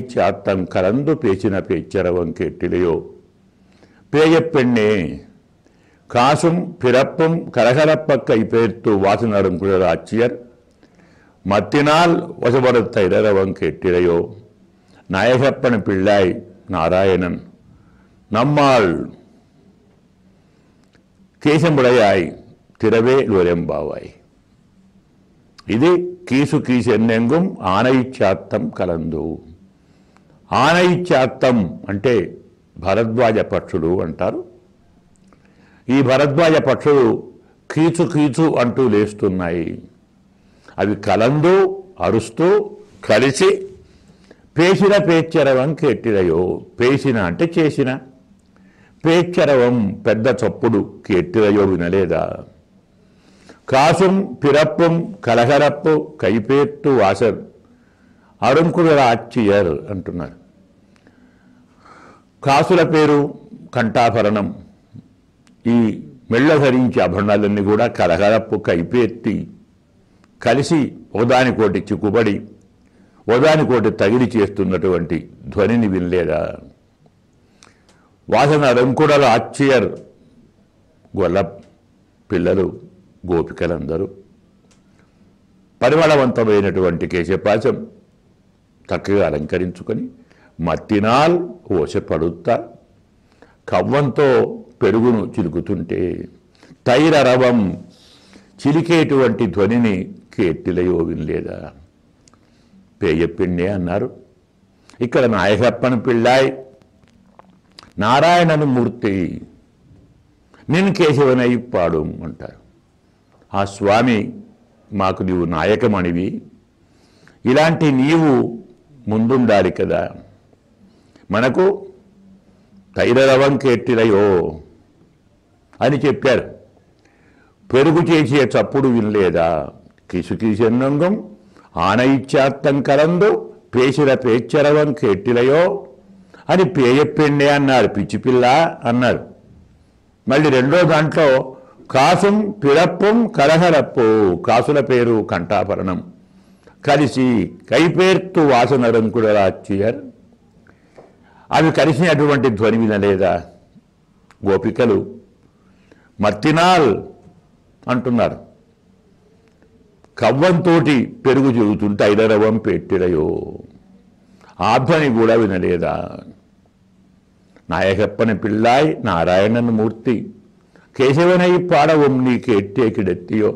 చాత్తం కలందు పేచిన పేచ్చరవం కెట్టిలయో பேயப்பெண்ணே காசும் பிறப்பும் கரகரப்ப கைப்பெயர்த்து வாசனரும் குழல் ஆட்சியர் மத்தினால் வசப்படுத்த இரவம் கேட்டிரையோ நாயகப்பன் பிள்ளாய் நாராயணன் நம்மால் కేశముడయాయ్ తిరవే లోరెంబావాయ్ ఇది కీసు కీసెన్నెంగుం ఆనయిచ్చాత్తం కలందు ఆనయిచ్చాత్తం అంటే భరద్వాజ పక్షులు అంటారు ఈ భరద్వాజ పక్షులు కీచు కీచు అంటూ లేస్తున్నాయి అవి కలందు అరుస్తూ కలిసి పేసిన పేచ్చరవం కెట్టిరయో పేసిన అంటే చేసిన పేచ్చరవం పెద్ద చప్పుడు కెట్టిరయో వినలేదా కాసుం పిరప్పుం కలహరప్పు కైపేత్తు వాసర్ అరుంకుల ఆచ్చియర్ అంటున్నారు కాసుల పేరు కంఠాభరణం ఈ మెళ్ళ ధరించి ఆభరణాలన్నీ కూడా కలహరప్పు కైపేత్తి కలిసి ఒకదానికోటి చిక్కుబడి ఒకదానికోటి తగిలి చేస్తున్నటువంటి ధ్వనిని వినలేదా వాసన రంకుడల ఆశ్చర్యర్ గొల్ల పిల్లలు గోపికలందరూ పరిమళవంతమైనటువంటి కేశపాశం చక్కగా అలంకరించుకొని మత్తినాల్ ఓసపడుతా కవ్వంతో పెరుగును చిలుకుతుంటే తైరరవం చిలికేటువంటి ధ్వనిని కీర్తిలయో వినలేదా పేయపిండే అన్నారు ఇక్కడ నాయకప్పన పిళ్ళాయ్ నారాయణను మూర్తి నేను కేశవనై పాడు అంటారు ఆ స్వామి మాకు నీవు నాయకమణివి ఇలాంటి నీవు ముందుండాలి కదా మనకు తైరరవం కేట్టిరయో అని చెప్పారు పెరుగు చేసే చప్పుడు వినలేదా కిసుకిసెన్నంగం ఆనయిచ్చాత్తం కలందు పేసిన పేచ్చరవం కేట్టిలయో అని పేయపెండే అన్నారు పిచ్చిపిల్ల అన్నారు మళ్ళీ రెండో దాంట్లో కాసుం పిరప్పుం కలహరప్పు కాసుల పేరు కంఠాభరణం కలిసి కైపేర్తు వాసన రంకుడరాచియర్ అవి కలిసినటువంటి ధ్వని వినలేదా గోపికలు మత్తినాల్ అంటున్నారు కవ్వంతోటి పెరుగు చెబుతుంటే ఐదరవం పెట్టిరయో ఆ ధ్వని కూడా వినలేదా నాయకప్పని పిల్లాయ్ నారాయణన్ మూర్తి కేశవనై పాడవం నీకు ఎట్టేకిడెత్తియో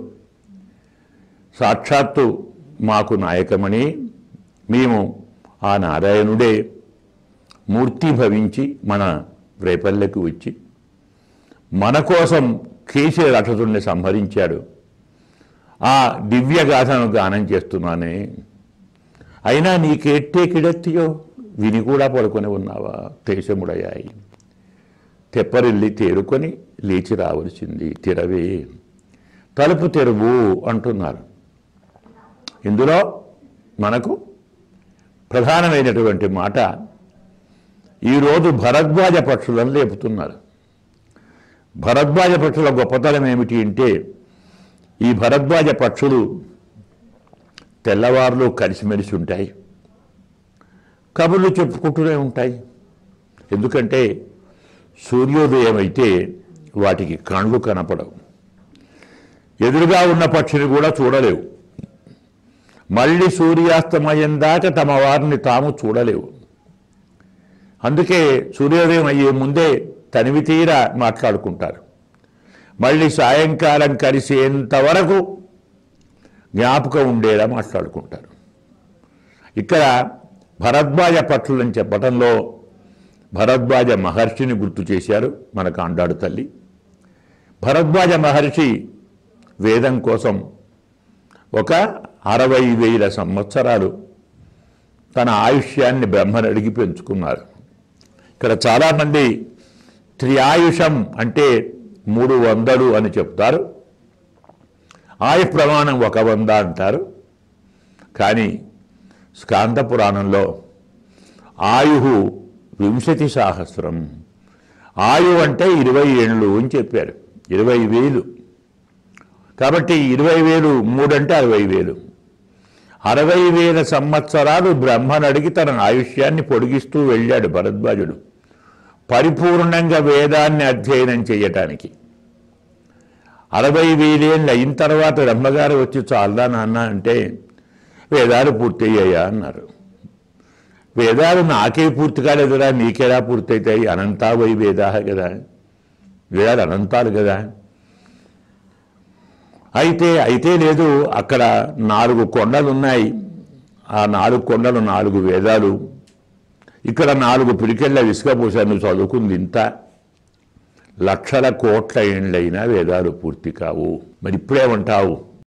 సాక్షాత్తు మాకు నాయకమని మేము ఆ నారాయణుడే మూర్తి భవించి మన రేపల్లెకు వచ్చి మన కోసం కేసీ రక్షతుల్ని సంహరించాడు ఆ దివ్యగాథను గానం చేస్తున్నానే అయినా నీకెట్టే కిడెత్తియో విని కూడా పడుకొని ఉన్నావా దేశముడయ్యాయి తెప్పరిల్లి తేరుకొని లేచి రావలసింది తెరవే తలుపు తెరువు అంటున్నారు ఇందులో మనకు ప్రధానమైనటువంటి మాట ఈరోజు భరద్వాజ పక్షులను లేపుతున్నారు భరద్వాజ పక్షుల గొప్పతనం ఏమిటి అంటే ఈ భరద్వాజ పక్షులు తెల్లవారులు కలిసిమెలిసి ఉంటాయి కబుర్లు చెప్పుకుంటూనే ఉంటాయి ఎందుకంటే సూర్యోదయం అయితే వాటికి కళ్ళు కనపడవు ఎదురుగా ఉన్న పక్షిని కూడా చూడలేవు మళ్ళీ సూర్యాస్తమయం దాకా తమ వారిని తాము చూడలేవు అందుకే సూర్యోదయం అయ్యే ముందే తనివి తీరా మాట్లాడుకుంటారు మళ్ళీ సాయంకాలం కలిసేంత వరకు జ్ఞాపకం ఉండేలా మాట్లాడుకుంటారు ఇక్కడ భరద్వాజ పక్షులని చెప్పడంలో భరద్వాజ మహర్షిని గుర్తు చేశారు మనకు అండాడు తల్లి భరద్వాజ మహర్షి వేదం కోసం ఒక అరవై వేల సంవత్సరాలు తన ఆయుష్యాన్ని బ్రహ్మను అడిగి పెంచుకున్నారు ఇక్కడ చాలామంది త్రియాయుషం అంటే మూడు వందలు అని చెప్తారు ఆయు ప్రమాణం ఒక వంద అంటారు కానీ స్కాంత పురాణంలో ఆయు వింశతి సహస్రం ఆయు అంటే ఇరవై ఏళ్ళు అని చెప్పారు ఇరవై వేలు కాబట్టి ఇరవై వేలు మూడు అంటే అరవై వేలు అరవై వేల సంవత్సరాలు బ్రహ్మను అడిగి తన ఆయుష్యాన్ని పొడిగిస్తూ వెళ్ళాడు భరద్వాజుడు పరిపూర్ణంగా వేదాన్ని అధ్యయనం చేయటానికి అరవై వేలేళ్ళు అయిన తర్వాత బ్రహ్మగారు వచ్చి చాలదా నాన్న అంటే వేదాలు పూర్తయ్యాయా అన్నారు వేదాలు నాకే పూర్తి కాలేదురా నీకెలా పూర్తయితాయి అనంతా వై వేదా కదా వేదాలు అనంతాలు కదా అయితే అయితే లేదు అక్కడ నాలుగు కొండలు ఉన్నాయి ఆ నాలుగు కొండలు నాలుగు వేదాలు ఇక్కడ నాలుగు పిడికెళ్ళ ఇసుక పోసాను నువ్వు చదువుకుంది ఇంత లక్షల కోట్ల ఏండ్లైనా వేదాలు పూర్తి కావు మరి ఇప్పుడేమంటావు